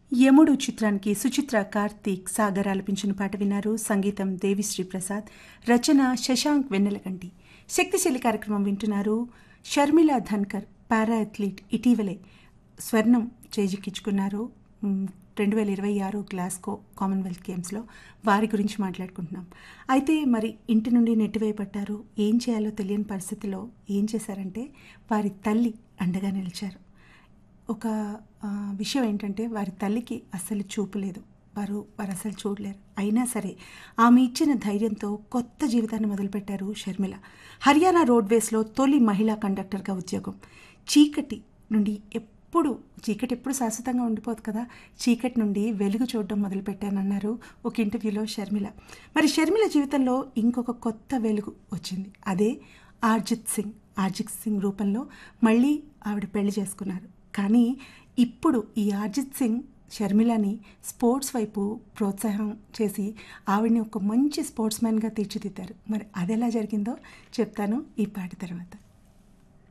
యముడు చిత్రానికి సుచిత్ర కార్తీక్ సాగర్ ఆలపించిన పాట విన్నారు సంగీతం దేవిశ్రీ ప్రసాద్ రచన శశాంక్ వెన్నెలగంటి శక్తిశీలి కార్యక్రమం వింటున్నారు షర్మిల ధన్కర్ పారా అథ్లీట్ ఇటీవలే స్వర్ణం చేజిక్కించుకున్నారు రెండు వేల ఇరవై ఆరు గ్లాస్కో కామన్వెల్త్ గేమ్స్లో వారి గురించి మాట్లాడుకుంటున్నాం అయితే మరి ఇంటి నుండి నెట్టివేయబడ్డారు ఏం చేయాలో తెలియని పరిస్థితిలో ఏం చేశారంటే వారి తల్లి అండగా నిలిచారు ఒక ఆ, విషయం ఏంటంటే వారి తల్లికి అస్సలు చూపు లేదు వారు వారు అసలు చూడలేరు అయినా సరే ఆమె ఇచ్చిన ధైర్యంతో కొత్త జీవితాన్ని మొదలుపెట్టారు షర్మిల హర్యానా రోడ్వేస్లో తొలి మహిళా కండక్టర్గా ఉద్యోగం చీకటి నుండి ఎప్పుడు చీకటి ఎప్పుడు శాశ్వతంగా ఉండిపోదు కదా చీకటి నుండి వెలుగు చూడడం మొదలుపెట్టానన్నారు ఒక ఇంటర్వ్యూలో షర్మిల మరి షర్మిల జీవితంలో ఇంకొక కొత్త వెలుగు వచ్చింది అదే ఆర్జిత్ సింగ్ ఆర్జిత్ సింగ్ రూపంలో మళ్ళీ ఆవిడ పెళ్లి చేసుకున్నారు కానీ ఇప్పుడు ఈ ఆర్జిత్ సింగ్ షర్మిలని స్పోర్ట్స్ వైపు ప్రోత్సాహం చేసి ఆవిడని ఒక మంచి స్పోర్ట్స్ మ్యాన్గా తీర్చిదిద్దారు మరి అది ఎలా జరిగిందో చెప్తాను ఈ పాట తర్వాత